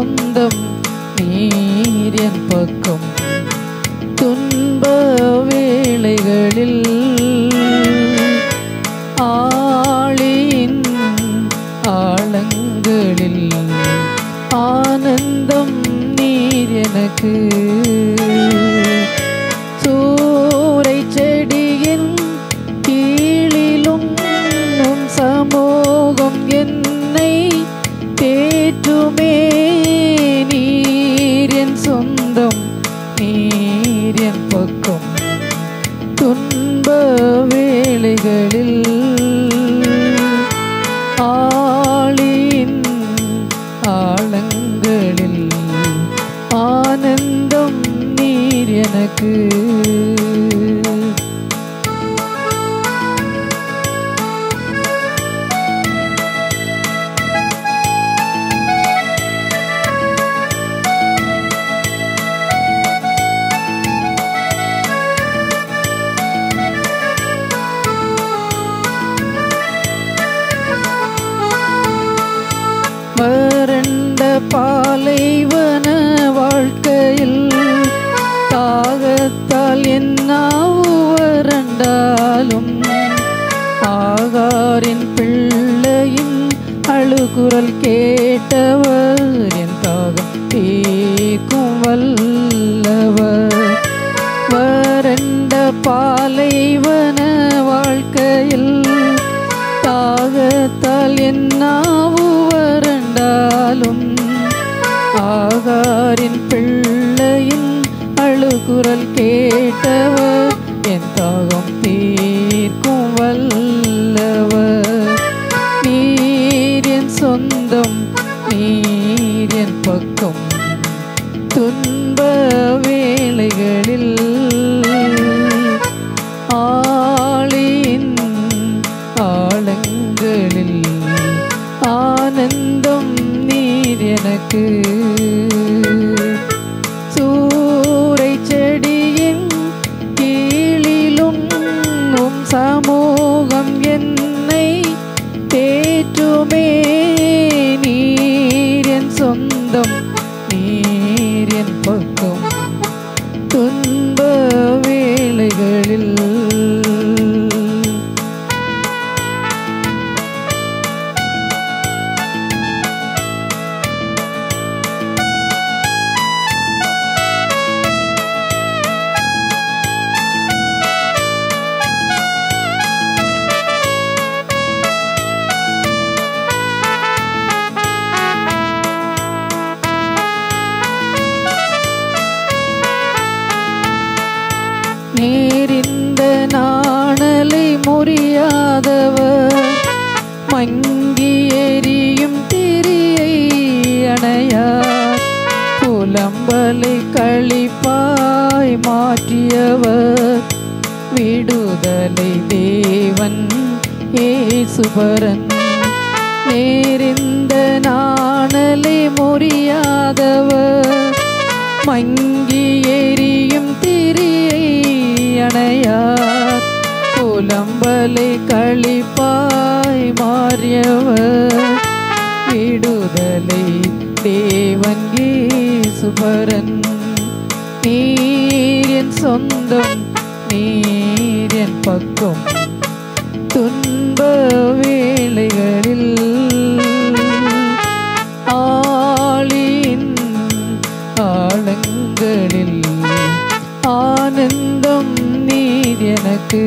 சொந்தம் நீர் என் பக்கம் துன்ப வேளைகளில் ஆளியின் ஆழங்களில் ஆனந்தம் நீர் எனக்கு சூறை செடியின் கீழிலும் உம் சமூகம் என்னை தேற்றுமே நீர் என் சொந்தம் நீர் என் பக்கம் துன்ப வேளைகளில் ஆளின் ஆழங்களில் ஆனந்தம் நீர் எனக்கு வறண்ட பாலைவன வாழ்க்கையில் தாகத்தால் என்னாவு வறண்டாலும் ஆகாரின் பிள்ளையின் அழுகுரல் கேட்டவர் என் தாகம் தீர்க்கும் வல்லவர் வறண்ட பாலைவன வாழ்க்கையில் தாகத்தால் என்னாவு வறண்டாலும் ஆகாரின் பிள்ளையின் அழுகுரல் கேட்டவர் என் தாகம் தீர்க்கும் வல்லவர் நீர் என் சொந்தம் நீர் என் பக்கம் துன்ப வேளைகளில் ஆளின் ஆழங்களில் ஆனந்தம் நீர் எனக்கு சூறை செடியின் கீழிலும் உம் சமூகம் என்னை தேற்றுமே நீர் என் சொந்தம் நீர் என் பக்கம் துன்ப வேளைகளில் நேரிந்த நாணலை முறியாதவர் மங்கி எரியும் திரியை அணையார் புலம்பலை கழிப்பாய் மாற்றியவர் விடுதலை தேவன் ஏசுபரன் நேரிந்த நாணலை முறியாதவர் மங்கி எரியும் திரியை அணையார் புலம்பலை கழிப்பாய் மாறியவர் விடுதலை தேவன் சுபரன் நீர் என் சொந்தம் நீர் என் பக்கம் துன்ப வேளைகளில் ஆளின் ஆழங்களில் ஆனந்தம் நீர் எனக்கு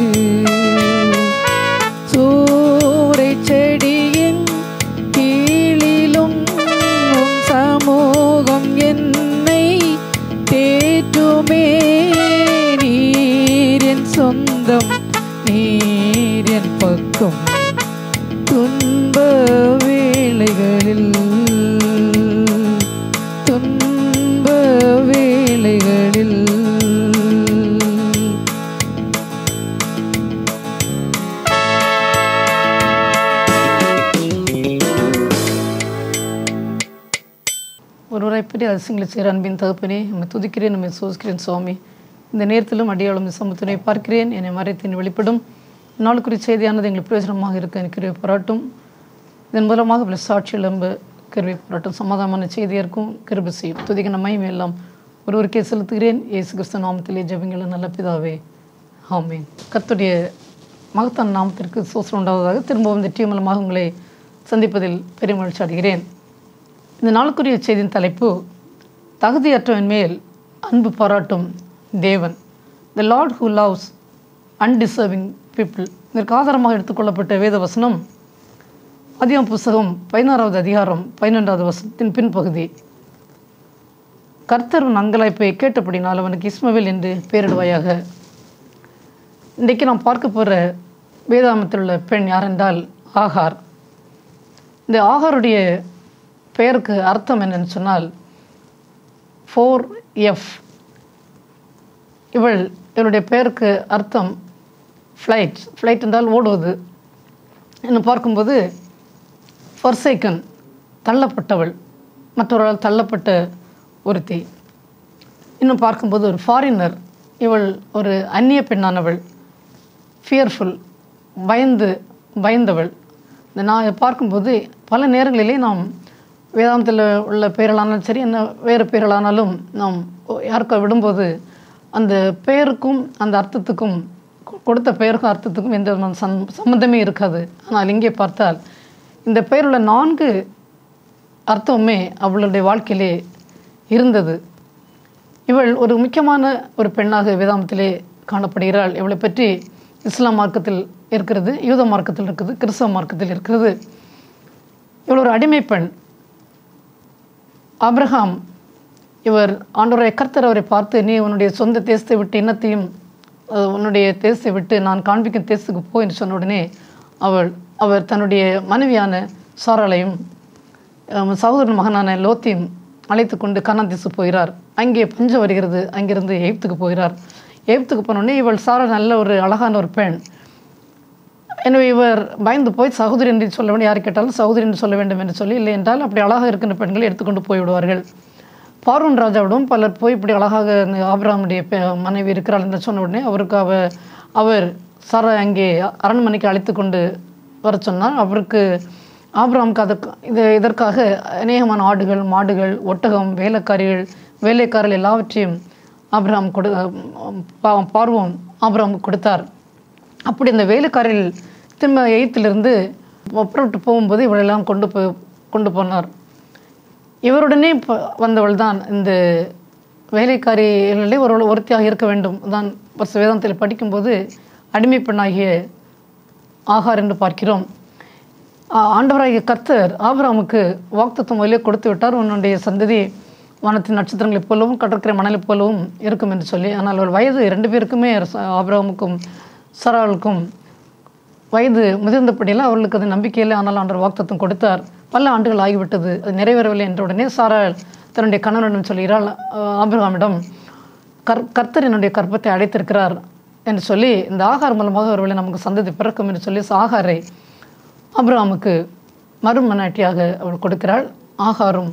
சூறை செடியின் கீழிலும் உம் சமூகம் என்னை தேற்றுமே நீர் என் சொந்தம் நீர் என் பக்கம் துன்ப வேளைகளில் துன்ப வேளைகளில் ஒருவரை பற்றி அதிசயங்களை செய்கிற அன்பின் தகப்பனே நம்மை துதிக்கிறேன் நம்மை சோசிக்கிறேன் சுவாமி இந்த நேரத்திலும் அடியாளும் சமத்தினை பார்க்கிறேன் என்னை மறைத்தின் வெளிப்படும் நாளுக்குரிய செய்தியானது எங்களுக்கு பிரயோஜனமாக இருக்க எனக்கு பாராட்டும் இதன் மூலமாக பல சாட்சிகள் நம்ம கிருபை பாராட்டும் சமாதானமான செய்தியாக இருக்கும் கிருபை செய்யும் துதிக்க நம்மையும் எல்லாம் ஒருவருக்கே செலுத்துகிறேன் இயேசு கிறிஸ்து நாமத்திலே ஜெபங்கள நல்ல பிதாவே ஆமென் கர்த்தருடைய மகத்தான நாமத்திற்கு சோசனம் உண்டாவதாக திரும்பவும் இந்த டீ மூலமாக உங்களை சந்திப்பதில் பெருமகிழ்ச்சி அடைகிறேன் இந்த நாளுக்குரிய செய்தியின் தலைப்பு தகுதியற்றவன் மேல் அன்பு பாராட்டும் தேவன் the lord who loves undeserving people இதற்கு ஆதாரமாக எடுத்துக்கொள்ளப்பட்ட வேத வசனம் அதிகம் புஸ்தகம் பதினாறாவது அதிகாரம் பதினொன்றாவது வசனத்தின் பின்பகுதி கர்த்தர் உன் அங்கலாய்ப்பை கேட்டபடினால் அவனுக்கு இஸ்மவேல் என்று பெயரிடுவாயாக இன்றைக்கு நாம் பார்க்க போகிற வேதாமத்தில் உள்ள பெண் யாரென்றால் ஆகார் இந்த ஆகாருடைய பெயருக்கு அர்த்தம் என்னன்னு சொன்னால் ஃபோர் எஃப் இவள் இவளுடைய பெயருக்கு அர்த்தம் ஃப்ளைட் ஃப்ளைட் என்றால் ஓடுவது என்று பார்க்கும்போது ஃபர்சைக்கன் தள்ளப்பட்டவள் மற்றவர்களால் தள்ளப்பட்ட ஒருத்தி இன்னும் பார்க்கும்போது ஒரு ஃபாரினர் இவள் ஒரு அந்நிய பெண்ணானவள் ஃபியர்ஃபுல் பயந்து பயந்தவள் இந்த நான் பார்க்கும்போது பல நேரங்களிலே நாம் வேதாந்தத்தில் உள்ள பெயர்களானாலும் சரி என்ன வேறு பெயர்களானாலும் நாம் யாருக்கோ விடும்போது அந்த பெயருக்கும் அந்த அர்த்தத்துக்கும் கொ- கொடுத்த பெயருக்கும் அர்த்தத்துக்கும் எந்த விதமான சம் சம்மந்தமே இருக்காது ஆனால் இங்கே பார்த்தால் இந்த பெயருள்ள நான்கு அர்த்தமுமே அவளுடைய வாழ்க்கையிலே இருந்தது இவள் ஒரு முக்கியமான ஒரு பெண்ணாக வேதாந்தத்திலே காணப்படுகிறாள் இவளை பற்றி இஸ்லாம் மார்க்கத்தில் இருக்கிறது யூத மார்க்கத்தில் இருக்குது கிறிஸ்தவ மார்க்கத்தில் இருக்கிறது இவள் ஒரு அடிமை பெண் ஆபிரகாம் இவர் ஆண்டவரை கர்த்தர் அவரை பார்த்து நீ உன்னுடைய சொந்த தேசத்தை விட்டு இனத்தையும் அஹ், உன்னுடைய தேசத்தை விட்டு நான் காண்பிக்கும் தேசத்துக்கு போ என்று சொன்ன உடனே அவள் அவர் தன்னுடைய மனைவியான சாராளையும் அஹ், சகோதரன் மகனான லோத்தையும் அழைத்து கொண்டு கனாந்திசு போகிறார் அங்கே பஞ்சம் வருகிறது அங்கிருந்து எகிப்துக்கு போகிறார் எகிப்துக்கு போனோடனே இவள் சாரா நல்ல ஒரு அழகான ஒரு பெண் எனவே இவர் பயந்து போய் சகோதரி என்று சொல்ல வேண்டும் யார் கேட்டாலும் சகோதரி என்று சொல்ல வேண்டும் என்று சொல்லி இல்லை என்றால் அப்படி அழகாக இருக்கின்ற பெண்களை எடுத்துக்கொண்டு போய்விடுவார்கள் பார்வன் ராஜாவிடம் பலர் போய் இப்படி அழகாக இந்த ஆபிரகாமுடைய பெ- மனைவி இருக்கிறாள் என்று சொன்ன உடனே அவருக்கு அவ அவர் சாரா அங்கே அரண்மனைக்கு அழைத்து கொண்டு வர சொன்னார் அவருக்கு ஆபிரகாமுக்கு அதற்கு இது இதற்காக அநேகமான ஆடுகள் மாடுகள் ஒட்டகம் வேலைக்காரிகள் வேலைக்காரர்கள் எல்லாவற்றையும் ஆபிரகாம் கொடு பா- பார்வோன் ஆபிரகாமுக்கு கொடுத்தார் அப்படி அந்த வேலைக்காரில் திரும்ப எயித்திலிருந்து புறப்பட்டு போகும்போது இவளெல்லாம் கொண்டு போய் கொண்டு போனார் இவருடனே ப- வந்தவள் தான் இந்த வேலைக்காரிகளிலே ஒரு ஒருத்தியாக இருக்க வேண்டும் தான் பரிசு வேதாந்தத்தில் படிக்கும்போது அடிமை பெண்ணாகிய ஆகார் என்று பார்க்கிறோம் ஆ- ஆண்டவராகிய கர்த்தர் ஆபிரகாமுக்கு வாக்குத்தத்தம் முதலே கொடுத்து விட்டார் உன்னுடைய சந்ததி வானத்தின் நட்சத்திரங்களைப் போலவும் கடற்கரை மணலைப் போலவும் இருக்கும் என்று சொல்லி ஆனால் அவள் வயது ரெண்டு பேருக்குமே ச- ஆபிரகாமுக்கும் சராளுக்கும் வயது முதிர்ந்தபடியில் அவர்களுக்கு அது நம்பிக்கையில் ஆனால் ஆண்டவர் வாக்குத்தத்தம் கொடுத்தார் பல ஆண்டுகள் ஆகிவிட்டது அது நிறைவேறவில்லை என்ற உடனே சாராள் தன்னுடைய கணவனிடம் சொல்கிறாள் அஹ், ஆபிரகாமிடம் கர் கர்த்தர் என்னுடைய கற்பத்தை அடைத்திருக்கிறார் என்று சொல்லி இந்த ஆகார் மூலமாக ஒருவேளை நமக்கு சந்ததி பிறக்கும் என்று சொல்லி ஆகாரை ஆபிரகாமுக்கு மறுமனாட்டியாக அவள் கொடுக்கிறாள் ஆகாரும்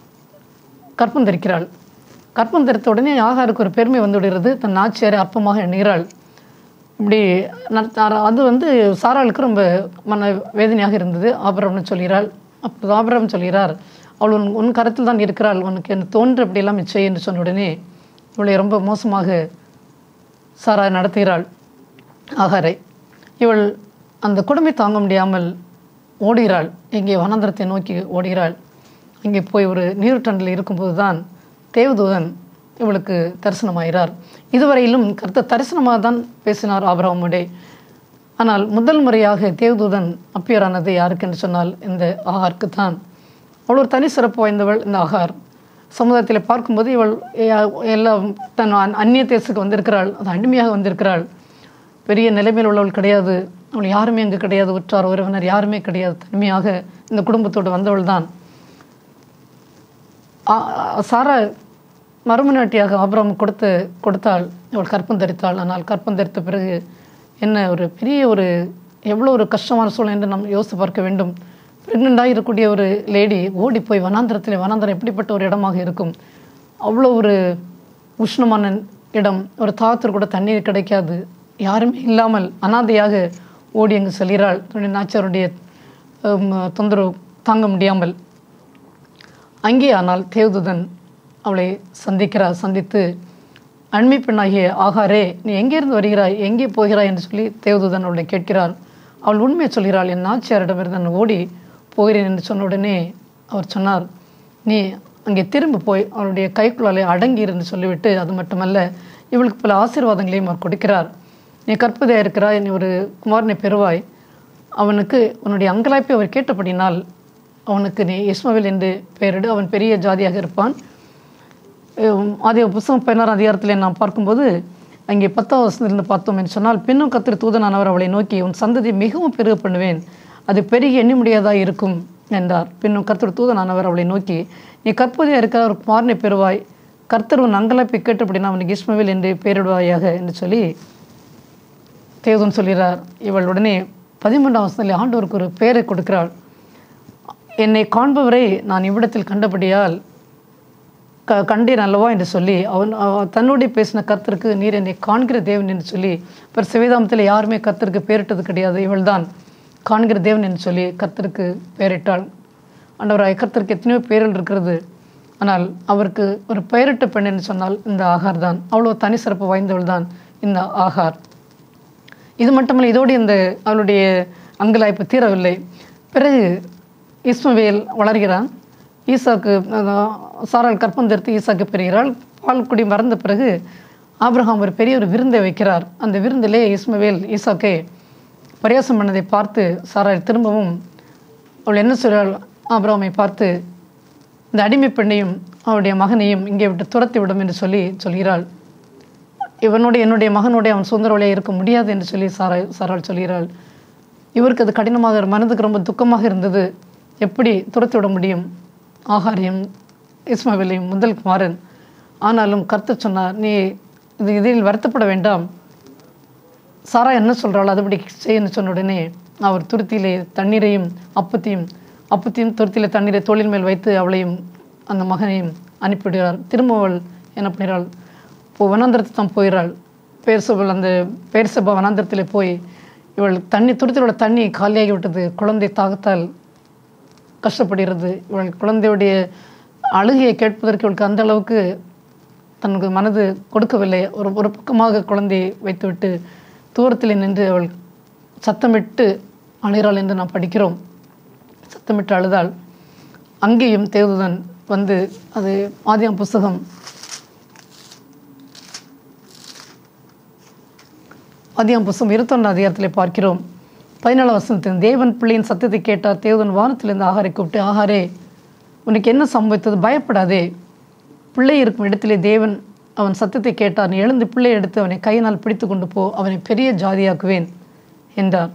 கற்பம் தரிக்கிறாள் கற்பம் தரித்த உடனே ஆகாருக்கு ஒரு பெருமை வந்து விடுகிறது தன் நாச்சியாரை அற்பமாக எண்ணுகிறாள் இப்படி நடத்த- அது வந்து சாராளுக்கு ரொம்ப மன வேதனையாக இருந்தது ஆபரம்னு சொல்கிறாள் அப்போது ஆபரம் சொல்கிறார் அவள் உன் உன் கரத்தில் தான் இருக்கிறாள் உனக்கு என்ன தோன்று அப்படியெல்லாம் இச்சை என்று சொன்ன உடனே இவளை ரொம்ப மோசமாக சாரா நடத்துகிறாள் ஆகாரை இவள் அந்த கொடுமை தாங்க முடியாமல் ஓடுகிறாள் எங்கே வனாந்தரத்தை நோக்கி ஓடுகிறாள் அங்கே போய் ஒரு நீருட்டண்டில் இருக்கும்போது தான் தேவதூதன் இவளுக்கு தரிசனமாகிறார் இதுவரையிலும் கர்த்தர் தரிசனமாக தான் பேசினார் ஆபிரகாமுடைய ஆனால் முதல் முறையாக தேவதூதன் அப்பியரானது யாருக்கு என்று சொன்னால் இந்த ஆகாருக்கு தான் அவள் ஒரு தனி சிறப்பு வாய்ந்தவள் இந்த ஆகார் சமுதாயத்தில் பார்க்கும்போது இவள் எ- எல்லாம் தன் அந்- அந்நிய தேசத்துக்கு வந்திருக்கிறாள் அது அடிமையாக வந்திருக்கிறாள் பெரிய நிலைமையில் உள்ளவள் கிடையாது அவள் யாருமே அங்கு கிடையாது உற்றார் உறவினர் யாருமே கிடையாது தனிமையாக இந்த குடும்பத்தோடு வந்தவள் தான் சாரா மறுமனாட்டியாக ஆபிரகாம் கொடுத்து கொடுத்தாள் அவள் கற்பம் தரித்தாள் ஆனால் கற்பம் தரித்த பிறகு என்ன ஒரு பெரிய ஒரு எவ்வளோ ஒரு கஷ்டமான சூழ்நிலை என்று நாம் யோசித்து பார்க்க வேண்டும் ப்ரெக்னெண்ட்டாக இருக்கக்கூடிய ஒரு லேடி ஓடி போய் வனாந்திரத்தில் வனாந்திரம் எப்படிப்பட்ட ஒரு இடமாக இருக்கும் அவ்வளோ ஒரு உஷ்ணமான இடம் ஒரு தாகத்தில் கூட தண்ணீர் கிடைக்காது யாருமே இல்லாமல் அனாதையாக ஓடி அங்கு செல்கிறாள் தன்னுடைய நாச்சாருடைய ஹம், தொந்தரவு தாங்க முடியாமல் அங்கே ஆனால் தேவதூதன் அவளை சந்திக்கிறார் சந்தித்து அண்மை பெண்ணாகிய ஆகாரே நீ எங்கேருந்து வருகிறாய் எங்கே போகிறாய் என்று சொல்லி தேவதூதன் அவளை கேட்கிறார் அவள் உண்மையை சொல்கிறாள் என் நாச்சியாரிடமிருந்து நான் ஓடி போகிறேன் என்று சொன்ன உடனே அவர் சொன்னார் நீ அங்கே திரும்ப போய் அவளுடைய கைக்குள்ளாலே அடங்கீர் என்று சொல்லிவிட்டு அது மட்டுமல்ல இவளுக்கு பல ஆசீர்வாதங்களையும் அவர் கொடுக்கிறார் நீ கற்பதையாக இருக்கிறாய் நீ ஒரு குமாரனை பெறுவாய் அவனுக்கு உன்னுடைய அங்கலாய்ப்பை அவர் கேட்டபடினால் அவனுக்கு நீ இஸ்மவேல் என்று பெயரிடு அவன் பெரிய ஜாதியாக இருப்பான் உம், ஆதி புஸ்தகம் பதினாறாம் அதிகாரத்தில் நாம் பார்க்கும்போது அங்கே பத்தாம் வருஷத்திலிருந்து பார்த்தோம் என்று சொன்னால் பின்னும் கத்திர தூதனானவர் அவளை நோக்கி உன் சந்ததி மிகவும் பெருக பண்ணுவேன் அது பெருகி எண்ணி முடியாதா இருக்கும் என்றார் பின்னும் கர்த்தர் தூதனானவர் அவளை நோக்கி நீ கற்பதியாக இருக்கிற ஒரு குமாரனை பெறுவாய் கர்த்தர் உன் அங்கலாப்பை கேட்டபடினா அவனுக்கு இஸ்மவேல் என்று பெயரிடுவாயாக என்று சொல்லி தேவதன் சொல்கிறார் இவள் உடனே பதிமூன்றாம் வருஷத்தில் ஆண்டவருக்கு ஒரு பெயரை கொடுக்கிறாள் என்னை காண்பவரை நான் இவ்விடத்தில் கண்டபடியால் க கண்டேன் அல்லவா என்று சொல்லி அவன் அவ- தன்னோடே பேசின கர்த்தருக்கு நீர் என்னை காண்கிற தேவன் என்று சொல்லி இப்போ சிவேதாமத்தில் யாருமே கர்த்தருக்கு பேரிட்டது கிடையாது இவள்தான் காண்கிற தேவன் என்று சொல்லி கர்த்தருக்கு பெயரிட்டாள் ஆண்டவராய் கர்த்தருக்கு எத்தனையோ பேர்கள் இருக்கிறது ஆனால் அவருக்கு ஒரு பெயரிட்ட பெண் என்று சொன்னால் இந்த ஆகார் தான் அவ்வளோ தனி சிறப்பு வாய்ந்தவள் தான் இந்த ஆகார் இது மட்டுமல்ல இதோடு இந்த அவளுடைய அங்கலாய்ப்பு தீரவில்லை பிறகு இஸ்மவேல் வளர்கிறான் ஈசாக்கு அஹ், சாராள் கற்பம் தரித்து ஈசாக்கு பெறுகிறாள் பால் குடி மறந்த பிறகு ஆபிரகாம் ஒரு பெரிய ஒரு விருந்தை வைக்கிறார் அந்த விருந்திலே இஸ்மவேல் ஈசாக்கை பரியாசம் பண்ணதை பார்த்து சாராள் திரும்பவும் அவள் என்ன சொல்கிறாள் ஆபிரகாமை பார்த்து இந்த அடிமை பெண்ணையும் அவளுடைய மகனையும் இங்கே விட்டு துரத்தி விடும் என்று சொல்லி சொல்கிறாள் இவனோட என்னுடைய மகனோட அவன் சுதந்திர இருக்க முடியாது என்று சொல்லி சாரா சாராள் சொல்கிறாள் இவருக்கு அது கடினமாக மனதுக்கு ரொம்ப துக்கமாக இருந்தது எப்படி துரத்தி விட முடியும் ஆகாரியம் இஸ்மாவிலையும் முதல் குமாரன் ஆனாலும் கர்த்தர் சொன்னார் நீ இது இதில் வருத்தப்பட வேண்டாம் சாரா என்ன சொல்கிறாள் அதுபடி செய்யன்னு சொன்ன உடனே அவர் துருத்தியிலே தண்ணீரையும் அப்பத்தையும் அப்பத்தையும் துருத்தியிலே தண்ணீரை தோளின் மேல் வைத்து அவளையும் அந்த மகனையும் அனுப்பிவிடுகிறார் திரும்ப அவள் என்ன பண்ணுகிறாள் இப்போ வனாந்திரத்தை தான் போயிறாள் பேர்சபல் அந்த பேர்சபா வனாந்திரத்தில் போய் இவள் தண்ணி துருத்தியோட தண்ணி காலியாகி விட்டது குழந்தை தாகத்தால் கஷ்டப்படுகிறது இவள் குழந்தையுடைய அழுகையை கேட்பதற்கு இவளுக்கு அந்த அளவுக்கு தனக்கு மனது கொடுக்கவில்லை ஒரு ஒரு பக்கமாக குழந்தையை வைத்துவிட்டு தூரத்தில் நின்று அவள் சத்தமிட்டு அழுகிறாள் என்று நாம் படிக்கிறோம் சத்தமிட்டு அழுதாள் அங்கேயும் தேவதூதன் வந்து அது ஆதியாம் புஸ்தகம் ஆதியாம் புஸ்தகம் இருபத்தொன்னு அதிகாரத்தில் பார்க்கிறோம் பதினாலாம் வசனத்தின் தேவன் பிள்ளையின் சத்தத்தை கேட்டார் தேவதன் வானத்திலிருந்து ஆகாரை கூப்பிட்டு ஆகாரே உனக்கு என்ன சம்பவித்தது பயப்படாதே பிள்ளை இருக்கும் இடத்திலே தேவன் அவன் சத்தத்தை கேட்டார் நீ எழுந்து பிள்ளை எடுத்து அவனை கையினால் பிடித்து கொண்டு போ அவனை பெரிய ஜாதியாக்குவேன் என்றார்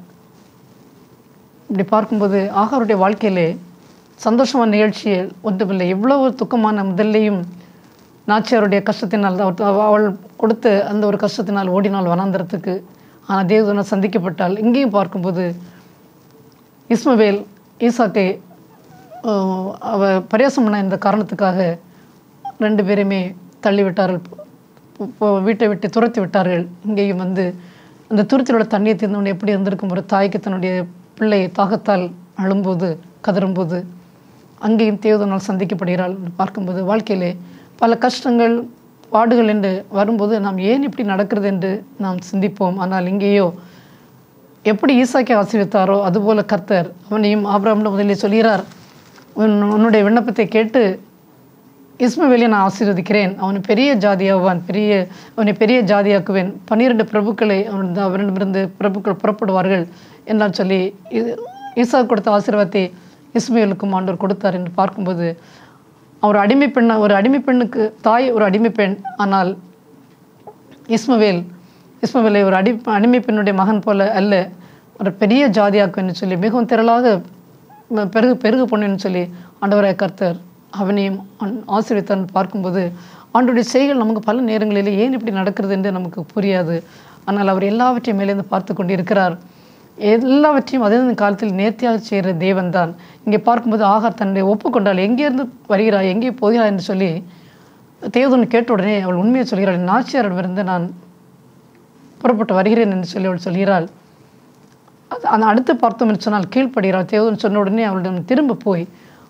இப்படி பார்க்கும்போது ஆகாருடைய வாழ்க்கையிலே சந்தோஷமான நிகழ்ச்சியில் ஒன்றுமில்லை எவ்வளவு துக்கமான முதல்லையும் நாச்சியாருடைய கஷ்டத்தினால் அவர் அவ- அவள் கொடுத்த அந்த ஒரு கஷ்டத்தினால் ஓடினாள் வனாந்தரத்துக்கு ஆனால் தேவதூதனால் சந்திக்கப்பட்டாள் இங்கேயும் பார்க்கும்போது இஸ்மவேல் ஈசாக்கை ஆஹ், அவ பரியாசம் பண்ண இந்த காரணத்துக்காக ரெண்டு பேரையுமே தள்ளிவிட்டார்கள் போ- போ- வீட்டை விட்டு துரத்தி விட்டார்கள் இங்கேயும் வந்து அந்த துருத்தியோட தண்ணியை தீர்ந்தவன் எப்படி இருந்திருக்கும் ஒரு தாய்க்கு தன்னுடைய பிள்ளை தாகத்தால் அழும்போது கதறும்போது அங்கேயும் தேவதனால் சந்திக்கப்படுகிறாள் என்று பார்க்கும்போது வாழ்க்கையிலே பல கஷ்டங்கள் பாடுகள் என்று வரும்போது நாம் ஏன் இப்படி நடக்கிறது என்று நாம் சிந்திப்போம் ஆனால் இங்கேயோ எப்படி ஈசாக்கை ஆசீர்வித்தாரோ அதுபோல கர்த்தர் அவனையும் ஆபிரகாம் முதலில் சொல்கிறார் உன் உன்னுடைய விண்ணப்பத்தை கேட்டு இஸ்மவேலை நான் ஆசீர்வதிக்கிறேன் அவனை பெரிய ஜாதியாவான் பெரிய அவனை பெரிய ஜாதியாக்குவேன் பன்னிரண்டு பிரபுக்களை அவன் அவரிடமிருந்து பிரபுக்கள் புறப்படுவார்கள் என்றால் சொல்லி இது ஈசா கொடுத்த ஆசீர்வாதத்தை இஸ்மேலுக்கும் ஆண்டவர் கொடுத்தார் என்று பார்க்கும்போது அவர் அடிமை பெண்ணா ஒரு அடிமை பெண்ணுக்கு தாய் ஒரு அடிமை பெண் ஆனால் இஸ்மவேல் இஸ்மவேலை ஒரு அடி அடிமை பெண்ணுடைய மகன் போல அல்ல ஒரு பெரிய ஜாதியாக்குன்னு சொல்லி மிகவும் திரளாக ம- பெருகு பெருகு பொண்ணுன்னு சொல்லி ஆண்டவராய் கர்த்தர் அவனையும் ஆண்- ஆசீர்வித்தான் பார்க்கும்போது ஆண்டுடைய செய்கள் நமக்கு பல நேரங்களில் ஏன் இப்படி நடக்கிறது என்று நமக்கு புரியாது ஆனால் அவர் எல்லாவற்றையும் மேலேருந்து பார்த்து கொண்டிருக்கிறார் எல்லாவற்றையும் அதே காலத்தில் நேர்த்தியாக செய்கிற தேவன் தான் இங்கே பார்க்கும்போது ஆகார் தன்னை ஒப்புக்கொண்டால் எங்கேருந்து வருகிறாய் எங்கே போகிறாய் என்று சொல்லி தேவதன் கேட்ட உடனே அவள் உண்மையை சொல்கிறாள் நாச்சியாரிடமிருந்து நான் புறப்பட்டு வருகிறேன் என்று சொல்லி அவள் சொல்கிறாள் அது அந்த அடுத்து பார்த்தோம் என்று சொன்னால் கீழ்ப்படுகிறாள் தேவதன் சொன்ன உடனே அவளிடம் திரும்ப போய்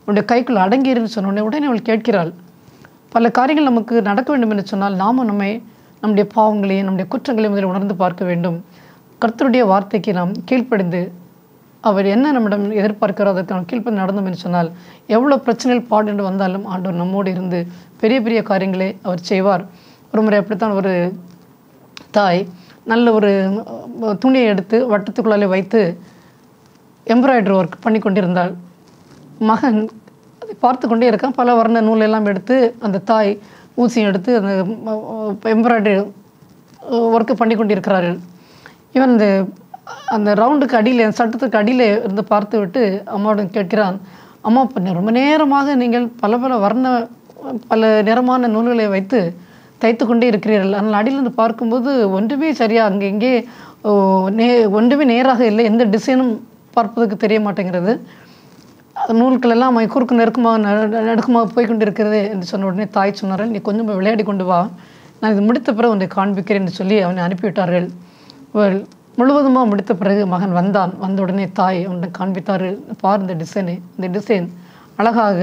உன்னுடைய கைக்குள் அடங்கியிருன்னு சொன்ன உடனே உடனே அவள் கேட்கிறாள் பல காரியங்கள் நமக்கு நடக்க வேண்டும் என்று சொன்னால் நாமும் நம்மை நம்முடைய பாவங்களையும் நம்முடைய குற்றங்களையும் முதலில் உணர்ந்து பார்க்க வேண்டும் கர்த்தருடைய வார்த்தைக்கு நாம் கீழ்ப்படிந்து அவர் என்ன நம்மிடம் எதிர்பார்க்கிறோ அதற்கு நாம் கீழ்ப்படிந்து நடந்தோம் என்று சொன்னால் எவ்வளோ பிரச்சனைகள் பாடு வந்தாலும் ஆண்டவர் நம்மோடு இருந்து பெரிய பெரிய காரியங்களை அவர் செய்வார் ஒரு முறை அப்படித்தான் ஒரு தாய் நல்ல ஒரு அஹ், துணியை எடுத்து வட்டத்துக்குள்ளாலே வைத்து எம்ப்ராய்டரி ஒர்க் பண்ணி கொண்டிருந்தாள் மகன் அதை பார்த்து கொண்டே இருக்கான் பல வர்ண நூலெல்லாம் எடுத்து அந்த தாய் ஊசியும் எடுத்து அந்த எம்ப்ராய்டரி ஒர்க்கு பண்ணி கொண்டிருக்கிறார்கள் இவன் இந்த அந்த ரவுண்டுக்கு அடியில் அந்த சட்டத்துக்கு அடியில் இருந்து பார்த்து விட்டு அம்மாவிடம் கேட்கிறான் அம்மா இப்போ ரொம்ப நேரமாக நீங்கள் பல பல வர்ண பல நிறமான நூல்களை வைத்து தைத்து கொண்டே இருக்கிறீர்கள் ஆனால் அடியிலிருந்து பார்க்கும்போது ஒன்றுமே சரியா அங்கே இங்கே ஓ, நே ஒன்றுமே நேராக இல்லை எந்த டிசைனும் பார்ப்பதற்கு தெரிய மாட்டேங்கிறது நூல்கள் எல்லாம் அவன் குறுக்கு நெருக்கமாக ந- நடுக்கமாக போய் கொண்டு இருக்கிறது என்று சொன்ன உடனே தாய் சொன்னார்கள் நீ கொஞ்சம் போய் விளையாடி கொண்டு வா நான் இது முடித்த பிறகு உன்னை காண்பிக்கிறேன் என்று சொல்லி அவனை அனுப்பிவிட்டார்கள் இவள் முழுவதுமாக முடித்த பிறகு மகன் வந்தான் வந்த உடனே தாய் அவனை காண்பித்தார்கள் பார் இந்த டிசைனு இந்த டிசைன் அழகாக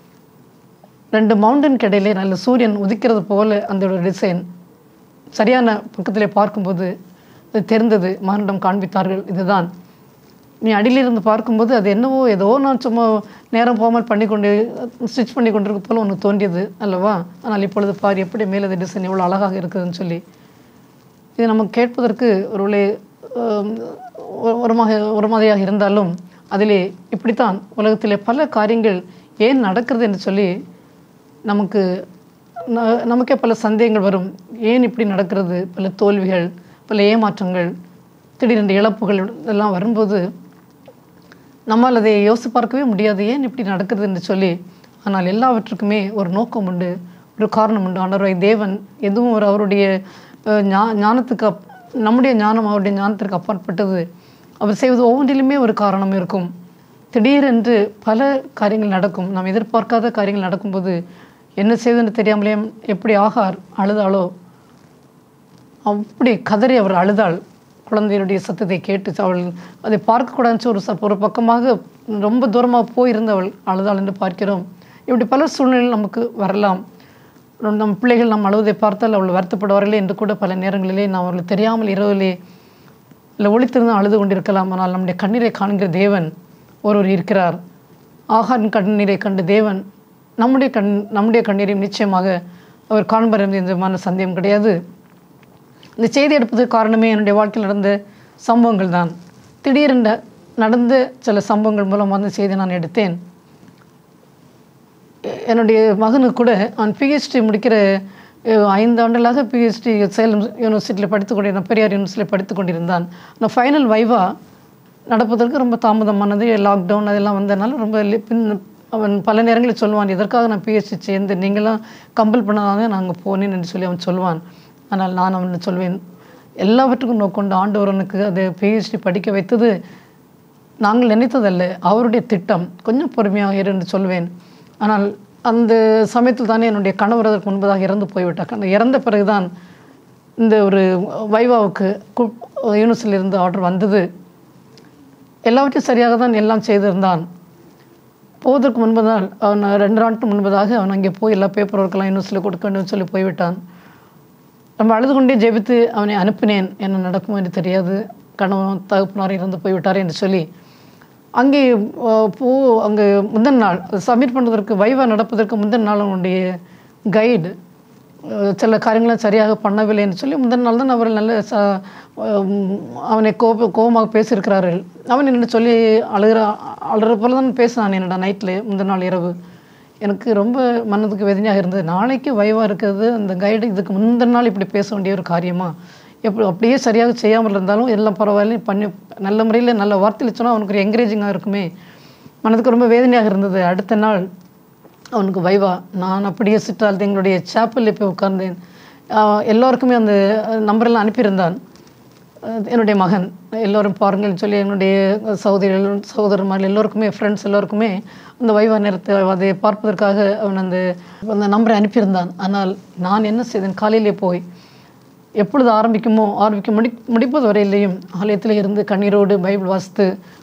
ரெண்டு மவுண்டனுக்கு இடையிலே நல்ல சூரியன் உதிக்கிறது போல அந்த ஒரு டிசைன் சரியான பக்கத்திலே பார்க்கும்போது அது தெரிந்தது மகனிடம் காண்பித்தார்கள் இதுதான் நீ அடியிலிருந்து பார்க்கும்போது அது என்னவோ ஏதோ நான் சும்மா நேரம் போகாமல் பண்ணி கொண்டு ஸ்டிச் பண்ணி கொண்டிருக்க போல உனக்கு தோன்றியது அல்லவா ஆனால் இப்பொழுது பார் எப்படி மேலே அது டிசைன் எவ்வளோ அழகாக இருக்குதுன்னு சொல்லி இது நமக்கு கேட்பதற்கு ஒரு வேளை, ஆம், ஒரு- ஒரு மாக ஒரு மாதிரியாக இருந்தாலும் அதிலே இப்படித்தான் உலகத்திலே பல காரியங்கள் ஏன் நடக்கிறது என்று சொல்லி நமக்கு ந- நமக்கே பல சந்தேகங்கள் வரும் ஏன் இப்படி நடக்கிறது பல தோல்விகள் பல ஏமாற்றங்கள் திடீரென்று இழப்புகள் இதெல்லாம் வரும்போது நம்மால் அதை யோசித்து பார்க்கவே முடியாது ஏன் இப்படி நடக்குது என்று சொல்லி ஆனால் எல்லாவற்றுக்குமே ஒரு நோக்கம் உண்டு ஒரு காரணம் உண்டு ஆண்டவரை தேவன் எதுவும் ஒரு அவருடைய அஹ், ஞா- ஞானத்துக்கு அப் நம்முடைய ஞானம் அவருடைய ஞானத்திற்கு அப்பாற்பட்டது அவர் செய்வது ஒவ்வொன்றிலுமே ஒரு காரணம் இருக்கும் திடீரென்று பல காரியங்கள் நடக்கும் நாம் எதிர்பார்க்காத காரியங்கள் நடக்கும்போது என்ன செய்வதுன்னு தெரியாமலே எப்படி ஆகார் அழுதாளோ அப்படி கதறி அவர் அழுதாள் குழந்தையினுடைய சத்தத்தை கேட்டு அவள் அதை பார்க்கக்கூடாதுன்னு ஒரு ச ஒரு பக்கமாக ரொம்ப தூரமாக போயிருந்தவள் அழுதாள் என்று பார்க்கிறோம் இப்படி பல சூழ்நிலைகள் நமக்கு வரலாம் நம் பிள்ளைகள் நம் அழுவதை பார்த்தால் அவள் வருத்தப்படுவார்களே என்று கூட பல நேரங்களிலே நாம் அவர்கள் தெரியாமல் இரவிலே இல்லை ஒளித்திருந்து அழுது கொண்டிருக்கலாம் ஆனால் நம்முடைய கண்ணீரை காண்கிற தேவன் ஒருவர் இருக்கிறார் ஆகாரின் கண்ணீரை கண்டு தேவன் நம்முடைய கண் நம்முடைய கண்ணீரையும் நிச்சயமாக அவர் காண்பார் என்ற எந்த விதமான சந்தேகம் கிடையாது இந்த செய்தி எடுப்பதற்கு காரணமே என்னுடைய வாழ்க்கையில் நடந்த சம்பவங்கள் தான் திடீரென்று நடந்த சில சம்பவங்கள் மூலம் அந்த செய்தி நான் எடுத்தேன் எ- என்னுடைய மகனுக்கு கூட அவன் பிஹெச்டி முடிக்கிற அஹ், ஐந்து ஆண்டுகளாக பிஹெச்டி சேலம் யூனிவர்சிட்டியில் படித்து கொண்டிருந்தான் பெரியார் யூனிவர்சிட்டியில் படித்து கொண்டிருந்தான் அந்த ஃபைனல் வைவா நடப்பதற்கு ரொம்ப தாமதமானது லாக்டவுன் அதெல்லாம் வந்ததுனால ரொம்ப லி- பின் அவன் பல நேரங்களில் சொல்லுவான் இதற்காக நான் பிஹெச்டி சேர்ந்து நீங்களாம் கம்பல் பண்ணாதாங்க நான் அங்கே போனேன் என்று சொல்லி அவன் சொல்லுவான் ஆனால் நான் அவனை சொல்வேன் எல்லாவற்றுக்கும் நோக்கொண்டு ஆண்டவரனுக்கு அது பிஹெச்டி படிக்க வைத்தது நாங்கள் நினைத்ததல்ல அவருடைய திட்டம் கொஞ்சம் பொறுமையாக இரு என்று சொல்வேன் ஆனால் அந்த சமயத்தில் தானே என்னுடைய கணவர் அதற்கு முன்பதாக இறந்து போய்விட்டார் கண- இறந்த பிறகுதான் இந்த ஒரு வைவாவுக்கு யூனிவர்சிட்டியிலிருந்து இருந்து ஆர்டர் வந்தது எல்லாவற்றையும் சரியாக தான் எல்லாம் செய்திருந்தான் போவதற்கு முன்பதால் அவன் ரெண்டு நாட்கள் முன்பதாக அவன் அங்கே போய் எல்லா பேப்பர் ஒர்க்கெல்லாம் யூனிவர்சிட்டியில் கொடுக்க வேண்டும் சொல்லி போய்விட்டான் நம்ம அழுது கொண்டே ஜெபித்து அவனை அனுப்பினேன் என்ன நடக்குமோ என்று தெரியாது கணவன் தகப்பனார் இறந்து போய்விட்டார் என்று சொல்லி அங்கே அஹ், போ அங்கே முந்தின நாள் சப்மிட் பண்ணுவதற்கு வைவா நடப்பதற்கு முந்தின நாள் அவனுடைய கைடு சில காரியங்களும் சரியாக பண்ணவில்லை என்று சொல்லி முந்தின நாள் தான் அவர் நல்ல ச உம், அவனை கோப கோபமாக பேசியிருக்கிறார்கள் அவன் என்ன சொல்லி அழுகிற அழுகிற போல தான் பேசினான் என்னடா நைட்டில் முந்தின நாள் இரவு எனக்கு ரொம்ப மனதுக்கு வேதனையாக இருந்தது நாளைக்கு வயவாக இருக்கிறது அந்த கைடு இதுக்கு முந்தின நாள் இப்படி பேச வேண்டிய ஒரு காரியமா எப்படி அப்படியே சரியாக செய்யாமல் இருந்தாலும் எல்லாம் பரவாயில்ல பண்ணி நல்ல முறையில் நல்ல வார்த்தையில் சொன்னால் அவனுக்கு ஒரு என்கரேஜிங்காக இருக்குமே மனதுக்கு ரொம்ப வேதனையாக இருந்தது அடுத்த நாள் அவனுக்கு வைவா நான் அப்படியே சிட்டால் எங்களுடைய சேப்பலில் போய் உட்கார்ந்தேன் ஆஹ் எல்லோருக்குமே அந்த நம்பரெல்லாம் அனுப்பியிருந்தான் அஹ் என்னுடைய மகன் எல்லோரும் பாருங்கள்னு சொல்லி என்னுடைய சகோதரிகள் சகோதரர்கள் எல்லோருக்குமே ஃப்ரெண்ட்ஸ் எல்லோருக்குமே அந்த வைவா நேரத்தை அதை பார்ப்பதற்காக அவன் அந்த அந்த நம்பரை அனுப்பியிருந்தான் ஆனால் நான் என்ன செய்தேன் காலையிலே போய் எப்பொழுது ஆரம்பிக்குமோ ஆரம்பிக்க முடி முடிப்பது வரையிலையும் ஆலயத்தில் இருந்து கண்ணீரோடு பைபிள் வாசித்து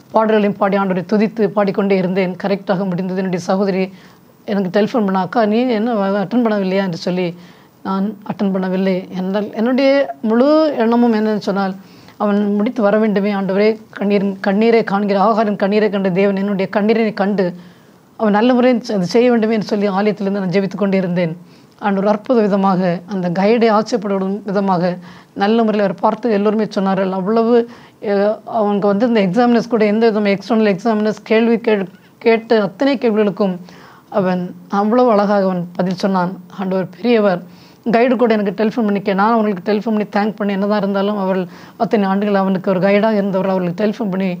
பாடல்களையும் பாடி ஆண்டவரை துதித்து பாடிக்கொண்டே இருந்தேன் கரெக்டாக முடிந்தது என்னுடைய சகோதரி எனக்கு டெலிஃபோன் பண்ண அக்கா நீ என்ன அட்டன் பண்ணவில்லையா என்று சொல்லி நான் அட்டன் பண்ணவில்லை என்றால் என்னுடைய முழு எண்ணமும் என்னன்னு சொன்னால் அவன் முடித்து வர வேண்டுமே ஆண்டவரே கண்ணீர் கண்ணீரை காண்கிற ஆகாரம் கண்ணீரை கண்ட தேவன் என்னுடைய கண்ணீரை கண்டு அவன் நல்ல முறையில் அது செய்ய வேண்டுமே என்று சொல்லி ஆலயத்திலிருந்து நான் ஜெபித்து கொண்டே இருந்தேன் அன்று ஒரு அற்புத விதமாக அந்த கைடை ஆச்சரியப்படும் விதமாக நல்ல முறையில் அவர் பார்த்து எல்லோருமே சொன்னார்கள் அவ்வளவு அஹ், அவங்க வந்து இந்த எக்ஸாமினர்ஸ் கூட எந்த விதமாக எக்ஸ்டர்னல் எக்ஸாமினர்ஸ் கேள்வி கே கேட்ட அத்தனை கேள்விகளுக்கும் அவன் அவ்வளவு அழகாக அவன் பதில் சொன்னான் ஆண்டவர் பெரியவர் கைடு கூட எனக்கு டெலிஃபோன் பண்ணிக்க நான் அவங்களுக்கு டெலிஃபோன் பண்ணி தேங்க் பண்ணி என்னதான் இருந்தாலும் அவள் அத்தனை ஆண்டுகள் அவனுக்கு ஒரு கைடாக இருந்தவர் அவர்களுக்கு டெலிஃபோன் பண்ணி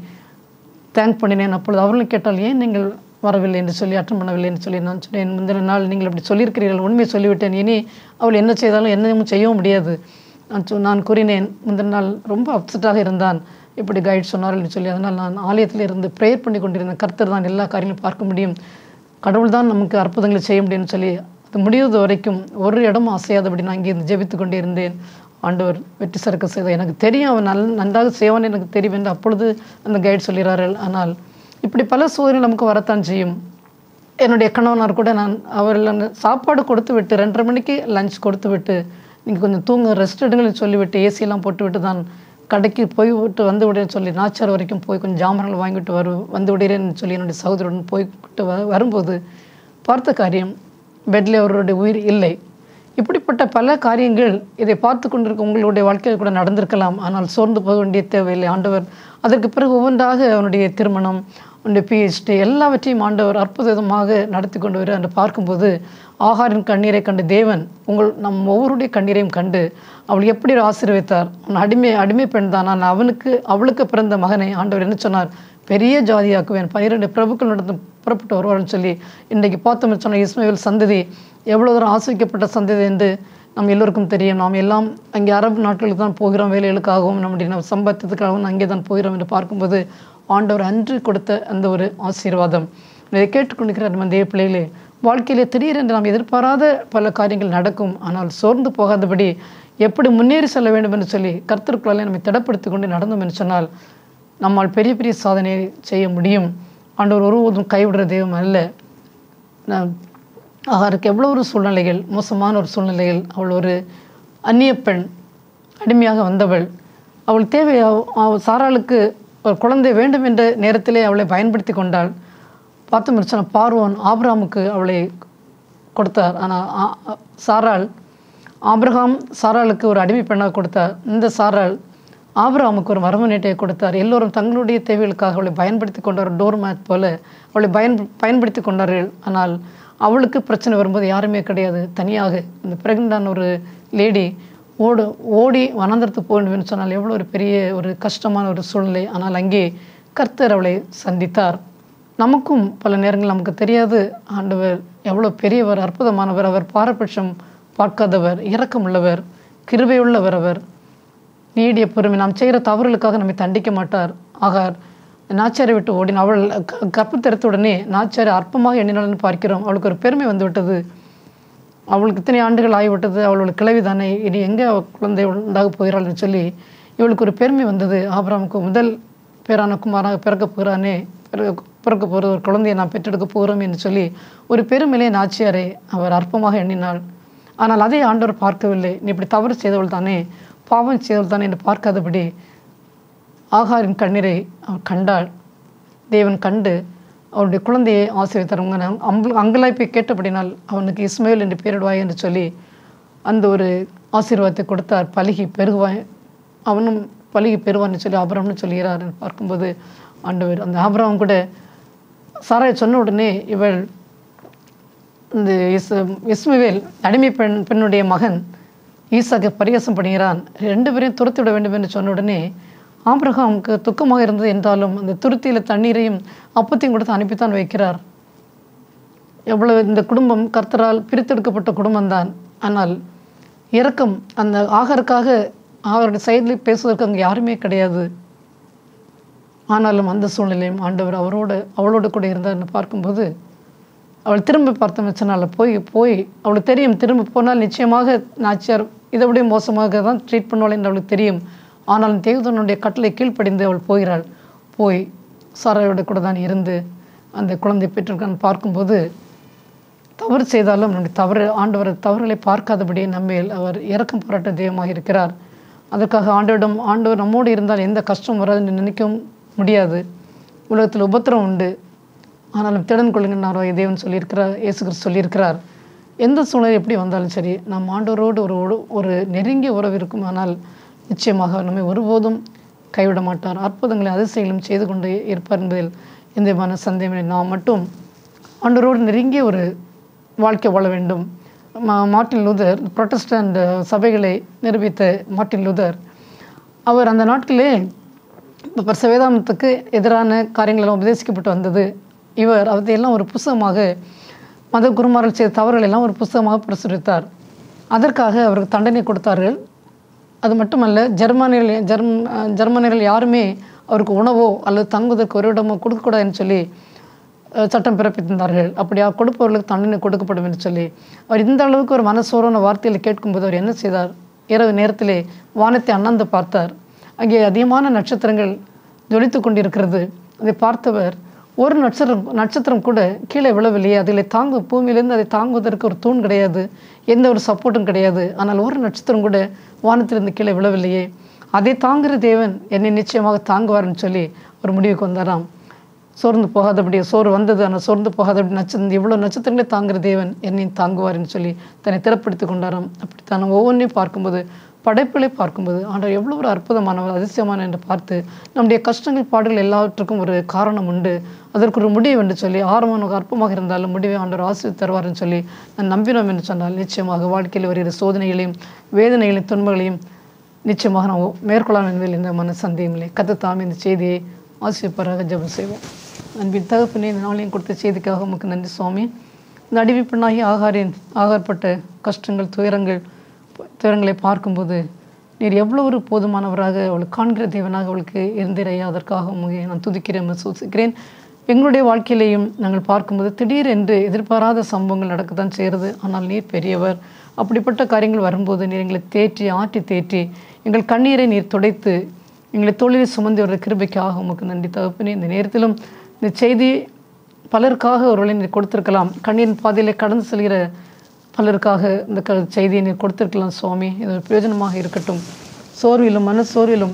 தேங்க் பண்ணினேன் அப்பொழுது அவர்களும் கேட்டால் ஏன் நீங்கள் வரவில்லை என்று சொல்லி அட்டன் பண்ணவில்லை என்று சொல்லி நான் சொன்னேன் முந்தின நாள் நீங்கள் அப்படி சொல்லியிருக்கிறீர்கள் உண்மையை சொல்லிவிட்டேன் இனி அவள் என்ன செய்தாலும் என்னவும் செய்யவும் முடியாது நான் சொ நான் கூறினேன் முந்தின நாள் ரொம்ப அப்செட்டாக இருந்தான் இப்படி கைட் சொன்னார்கள் என்று சொல்லி அதனால் நான் ஆலயத்தில் இருந்து ப்ரேயர் பண்ணி கொண்டிருந்தேன் கர்த்தர் தான் எல்லா காரியங்களும் பார்க்க முடியும் கடவுள் தான் நமக்கு அற்புதங்களை செய்ய முடியும்னு சொல்லி அது முடிவது வரைக்கும் ஒரு இடமும் அசையாதபடி நான் இங்கே ஜெபித்து கொண்டே இருந்தேன் ஆண்டவர் வெற்றி சறுக்க செய்த எனக்கு தெரியும் அவன் நல் நன்றாக செய்வான் எனக்கு தெரியும் என்று அப்பொழுது அந்த கைட் சொல்கிறார்கள் ஆனால் இப்படி பல சோதனை நமக்கு வரத்தான் செய்யும் என்னுடைய கணவனார் கூட நான் அவர்கள் அந்த சாப்பாடு கொடுத்து விட்டு ரெண்டரை மணிக்கு லஞ்ச் கொடுத்து விட்டு நீங்கள் கொஞ்சம் தூங்க ரெஸ்ட் எடுங்கன்னு சொல்லிவிட்டு ஏசியெல்லாம் போட்டு விட்டு தான் கடைக்கு போய் விட்டு வந்து விடுறேன்னு சொல்லி நாச்சார் வரைக்கும் போய் கொஞ்சம் ஜாமரங்கள் வாங்கிட்டு வரு வந்து விடுறேன்னு சொல்லி என்னுடைய சகோதரனுடன் போய்விட்டு வ வரும்போது பார்த்த காரியம் பெட்ல அவருடைய உயிர் இல்லை இப்படிப்பட்ட பல காரியங்கள் இதை பார்த்து கொண்டிருக்க உங்களுடைய வாழ்க்கையில் கூட நடந்திருக்கலாம் ஆனால் சோர்ந்து போக வேண்டிய தேவையில்லை ஆண்டவர் அதற்கு பிறகு ஒவ்வொன்றாக அவனுடைய திருமணம் அவனுடைய பிஹெச்டி எல்லாவற்றையும் ஆண்டவர் அற்புதமாக நடத்தி கொண்டு வர என்று பார்க்கும்போது ஆகாரின் கண்ணீரை கண்டு தேவன் உங்கள் நம் ஒவ்வொருடைய கண்ணீரையும் கண்டு அவள் எப்படி ஆசீர்வைத்தார் அவன் அடிமை அடிமை பெண் தான் நான் அவனுக்கு அவளுக்கு பிறந்த மகனை ஆண்டவர் என்ன சொன்னார் பெரிய ஜாதியாக்குவேன் பன்னிரெண்டு பிரபுக்கள் நடந்து புறப்பட்டு வருவார்னு சொல்லி இன்றைக்கு பார்த்தோம்னு சொன்ன இஸ்மாயில் சந்ததி எவ்வளோ தூரம் ஆசிரிக்கப்பட்ட சந்ததி என்று நம் எல்லோருக்கும் தெரியும் நாம் எல்லாம் அங்கே அரபு நாட்களுக்கு தான் போகிறோம் வேலைகளுக்காகவும் நம்முடைய நம்ம சம்பாத்தியத்துக்காகவும் அங்கே தான் போகிறோம் என்று பார்க்கும்போது ஆண்டவர் அன்று கொடுத்த அந்த ஒரு ஆசீர்வாதம் இதை கேட்டுக்கொண்டிருக்கிற நம்ம தேவ பிள்ளைகளே வாழ்க்கையிலே திடீரென்று நாம் எதிர்பாராத பல காரியங்கள் நடக்கும் ஆனால் சோர்ந்து போகாதபடி எப்படி முன்னேறி செல்ல வேண்டும் என்று சொல்லி கர்த்தருக்குள்ளாலே நம்மை திடப்படுத்தி கொண்டு நடந்தோம் என்று சொன்னால் நம்மால் பெரிய பெரிய சாதனையை செய்ய முடியும் ஆண்டவர் ஒருவதும் கைவிடுற தெய்வம் அல்ல நான் அவருக்கு எவ்வளோ ஒரு சூழ்நிலைகள் மோசமான ஒரு சூழ்நிலைகள் அவள் ஒரு அந்நிய பெண் அடிமையாக வந்தவள் அவள் தேவை அவ- அவ- சாராளுக்கு ஒரு குழந்தை வேண்டும் என்ற நேரத்திலே அவளை பயன்படுத்தி கொண்டாள் பார்த்து சொன்ன பார்வோன் ஆபிராமுக்கு அவளை கொடுத்தார் ஆனால் சாராள் ஆபிரகாம் சாராளுக்கு ஒரு அடிமை பெண்ணாக கொடுத்தார் இந்த சாராள் ஆபிரகாமுக்கு ஒரு மரமநீட்டை கொடுத்தார் எல்லோரும் தங்களுடைய தேவைகளுக்காக அவளை பயன்படுத்தி கொண்டார் டோர் மேட் போல அவளை பயன் பயன்படுத்தி கொண்டார்கள் ஆனால் அவளுக்கு பிரச்சனை வரும்போது யாருமே கிடையாது தனியாக இந்த பிரெக்னண்டான ஒரு லேடி ஓடு ஓடி வனாந்தரத்துக்கு போக வேண்டும் என்று சொன்னால் எவ்வளோ ஒரு பெரிய ஒரு கஷ்டமான ஒரு சூழ்நிலை ஆனால் அங்கே கர்த்தர் அவளை சந்தித்தார் நமக்கும் பல நேரங்கள் நமக்கு தெரியாது ஆண்டவர் எவ்வளோ பெரியவர் அற்புதமானவர் அவர் பாரபட்சம் பார்க்காதவர் இரக்கமுள்ளவர் கிருபையுள்ளவர் அவர் நீடிய பொறுமை நாம் செய்கிற தவறுகளுக்காக நம்மை தண்டிக்க மாட்டார் ஆகார் நாச்சாரை விட்டு ஓடின அவள் க- கற்பத்தெடுத்த உடனே நாச்சாரை அற்பமாக எண்ணினாள்னு பார்க்கிறோம் அவளுக்கு ஒரு பெருமை வந்து விட்டது அவளுக்கு இத்தனை ஆண்டுகள் ஆகிவிட்டது அவளோட கிழவி தானே இனி எங்கே அவள் குழந்தை உண்டாக போகிறாள்னு சொல்லி இவளுக்கு ஒரு பெருமை வந்தது ஆபிரகாமுக்கு முதல் பேரான குமாராக பிறக்க போகிறானே பிறக்க பிறக்க போகிற ஒரு குழந்தையை நான் பெற்றெடுக்க போகிறோம் என்று சொல்லி ஒரு பெருமையிலே நாச்சியாரை அவர் அற்பமாக எண்ணினாள் ஆனால் அதை ஆண்டவர் பார்க்கவில்லை நீ இப்படி தவறு செய்தவள் தானே பாவம் செய்தவள் தானே என்று பார்க்காதபடி ஆகாரின் கண்ணீரை அவள் கண்டாள் தேவன் கண்டு அவருடைய குழந்தையை ஆசீர்வித்தார் உங்க அம்பு அங்கலாய்ப்பை கேட்டபடினால் அவனுக்கு இஸ்மாயில் என்று பெயரிடுவாய் என்று சொல்லி அந்த ஒரு ஆசீர்வாதத்தை கொடுத்தார் பலுகி பெருகுவாய் அவனும் பலுகி பெறுவான்னு சொல்லி ஆபிரம்னு சொல்கிறார் என்று பார்க்கும்போது ஆண்டவர் அந்த ஆபிரகம் கூட சாராய் சொன்ன உடனே இவள் இந்த இஸ் இஸ்மவேல் அடிமை பெண் பெண்ணுடைய மகன் ஈசாக்கை பரிகாசம் பண்ணுகிறான் ரெண்டு பேரையும் துரத்தி விட வேண்டும் என்று சொன்ன உடனே ஆபிரகாமுக்கு துக்கமாக இருந்தது என்றாலும் அந்த துருத்தியில் தண்ணீரையும் அப்பத்தையும் கொடுத்து அனுப்பித்தான் வைக்கிறார் எவ்வளவு இந்த குடும்பம் கர்த்தரால் பிரித்தெடுக்கப்பட்ட குடும்பம்தான் ஆனால் இரக்கம் அந்த ஆகருக்காக அவருடைய சைடில் பேசுவதற்கு அங்கே யாருமே கிடையாது ஆனாலும் அந்த சூழ்நிலையும் ஆண்டவர் அவரோடு அவளோடு கூட இருந்தார்னு பார்க்கும்போது அவள் திரும்ப பார்த்த சொன்னால போய் போய் அவளுக்கு தெரியும் திரும்ப போனால் நிச்சயமாக நாச்சியார் இதை விட மோசமாக தான் ட்ரீட் பண்ணுவாள் என்று அவளுக்கு தெரியும் ஆனாலும் தேவதனுடைய கட்டளை கீழ்ப்படிந்து அவள் போகிறாள் போய் சாராயோட கூட தான் இருந்து அந்த குழந்தை பெற்றிருக்கான்னு பார்க்கும்போது தவறு செய்தாலும் நம்முடைய தவறு ஆண்டவர் தவறுகளை பார்க்காதபடி நம்மேல் அவர் இறக்கம் பாராட்ட தெய்வமாக இருக்கிறார் அதற்காக ஆண்டவரிடம் ஆண்டவர் நம்மோடு இருந்தால் எந்த கஷ்டம் வராதுன்னு நினைக்கவும் முடியாது உலகத்தில் உபத்திரம் உண்டு ஆனாலும் திடன் கொள்ளுங்கன்னு தேவன் சொல்லியிருக்கிறார் இயேசு கிறிஸ்து சொல்லியிருக்கிறார் எந்த சூழ்நிலை எப்படி வந்தாலும் சரி நாம் ஆண்டவரோடு ஒரு உட- ஒரு நெருங்கிய உறவு இருக்குமானால் நிச்சயமாக நம்மை ஒருபோதும் கைவிட மாட்டார் அற்புதங்களை அதிசயங்களும் செய்து கொண்டு இருப்பார் என்பதில் எந்த விதமான சந்தேகமில்லை நாம் மட்டும் ஆண்டவரோடு நெருங்கிய ஒரு வாழ்க்கை வாழ வேண்டும் மா- மார்ட்டின் லூதர் புரொட்டஸ்டன்ட் சபைகளை நிரூபித்த மார்ட்டின் லூதர் அவர் அந்த நாட்டிலே இப்போ வேதாந்தத்துக்கு எதிரான காரியங்கள் எல்லாம் உபதேசிக்கப்பட்டு வந்தது இவர் அதையெல்லாம் ஒரு புஸ்தகமாக மத குருமார்கள் செய்த தவறுகள் எல்லாம் ஒரு புஸ்தகமாக பிரசுரித்தார் அதற்காக அவருக்கு தண்டனை கொடுத்தார்கள் அது மட்டுமல்ல ஜெர்மனியில் ஜெர்ம் ஜெர்மனியர்கள் யாருமே அவருக்கு உணவோ அல்லது தங்குவதற்கு ஒரு இடமோ கொடுக்கக்கூடாதுன்னு சொல்லி அஹ், சட்டம் பிறப்பித்திருந்தார்கள் அப்படியா கொடுப்பவர்களுக்கு தண்டனை கொடுக்கப்படும் என்று சொல்லி அவர் இந்த அளவுக்கு ஒரு மனசோரான வார்த்தையில் கேட்கும்போது அவர் என்ன செய்தார் இரவு நேரத்திலே வானத்தை அண்ணாந்து பார்த்தார் அங்கே அதிகமான நட்சத்திரங்கள் ஜொலித்து கொண்டிருக்கிறது அதை பார்த்தவர் ஒரு நட்சத்திரம் நட்சத்திரம் கூட கீழே விழவில்லையே அதில் தாங்கு பூமியிலேருந்து அதை தாங்குவதற்கு ஒரு தூண் கிடையாது எந்த ஒரு சப்போர்ட்டும் கிடையாது ஆனால் ஒரு நட்சத்திரம் கூட வானத்திலிருந்து கீழே விழவில்லையே அதை தாங்குகிற தேவன் என்னை நிச்சயமாக தாங்குவார்னு சொல்லி ஒரு முடிவுக்கு வந்தாராம் சோர்ந்து போகாதபடி சோறு வந்தது ஆனால் சோர்ந்து போகாதபடி நட்சத்திரம் இவ்வளோ நட்சத்திரங்களே தாங்குகிற தேவன் என்னையும் தாங்குவார்னு சொல்லி தன்னை திறப்படுத்தி கொண்டாராம் அப்படி தான் ஒவ்வொன்றையும் பார்க்கும்போது படைப்புகளை பார்க்கும்போது ஆண்டவர் எவ்வளோ ஒரு அற்புதமானவர் அதிசயமான என்று பார்த்து நம்முடைய கஷ்டங்கள் பாடுகள் எல்லாவற்றுக்கும் ஒரு காரணம் உண்டு அதற்கு ஒரு முடிவு என்று சொல்லி ஆரம்பம் நமக்கு அற்பமாக இருந்தாலும் முடிவை ஆண்டவர் ஆசிரியர் தருவார்னு சொல்லி நான் நம்பினோம் என்று சொன்னால் நிச்சயமாக வாழ்க்கையில் வருகிற சோதனைகளையும் வேதனைகளையும் துன்பங்களையும் நிச்சயமாக நாம் மேற்கொள்ளலாம் என்பதில் எந்த மன சந்தேகம் இல்லை கத்த தாமே இந்த செய்தியை ஆசிரியப்பராக ஜெபம் செய்வோம் அன்பின் தகப்பனே இந்த நாளையும் கொடுத்த செய்திக்காக உமக்கு நன்றி சுவாமி இந்த அடிமை பெண்ணாகி ஆகாரின் ஆகார்பட்ட கஷ்டங்கள் துயரங்கள் துயரங்களை பார்க்கும்போது நீர் எவ்வளோ ஒரு போதுமானவராக அவளுக்கு காண்கிற தேவனாக அவளுக்கு இருந்திரையா அதற்காக உங்களை நான் துதிக்கிறேன் சூசிக்கிறேன் எங்களுடைய வாழ்க்கையிலையும் நாங்கள் பார்க்கும்போது திடீரென்று எதிர்பாராத சம்பவங்கள் நடக்கத்தான் செய்கிறது ஆனால் நீர் பெரியவர் அப்படிப்பட்ட காரியங்கள் வரும்போது நீர் எங்களை தேற்றி ஆற்றி தேற்றி எங்கள் கண்ணீரை நீர் துடைத்து எங்களை தொழிலை சுமந்து வர கிருபைக்காக உமக்கு நன்றி தகப்பனே இந்த நேரத்திலும் இந்த செய்தி பலருக்காக ஒருவேளை நீர் கொடுத்திருக்கலாம் கண்ணீரின் பாதையிலே கடந்து செல்கிற பலருக்காக இந்த க செய்தியை நீர் கொடுத்திருக்கலாம் சுவாமி இது ஒரு பிரயோஜனமாக இருக்கட்டும் சோர்விலும் மன சோர்விலும்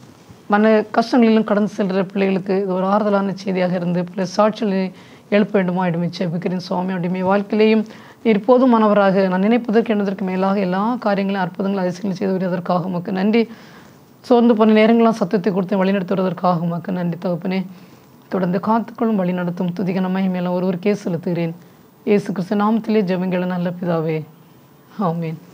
மன கஷ்டங்களிலும் கடந்து செல்கிற பிள்ளைகளுக்கு இது ஒரு ஆறுதலான செய்தியாக இருந்து பல சாட்சிகளை எழுப்ப வேண்டுமா இடமே செபிக்கிறேன் சுவாமி அப்படிமே வாழ்க்கையிலேயும் நீர் போதுமானவராக நான் நினைப்பதற்கு என்பதற்கு மேலாக எல்லா காரியங்களையும் அற்புதங்களும் அதிசயங்களும் செய்து வருவதற்காக உமக்கு நன்றி சோர்ந்து போன நேரங்களாம் சத்தத்தை கொடுத்து வழிநடத்துவதற்காக உமக்கு நன்றி தகப்பனே தொடர்ந்து காத்துக்கொள்ளும் வழி நடத்தும் துதிகனமாய் மேலே ஒருவருக்கே செலுத்துகிறேன் இயேசு கிறிஸ்து நாமத்திலே ஜெபங்களை நல்ல பிதாவே ஆமீன்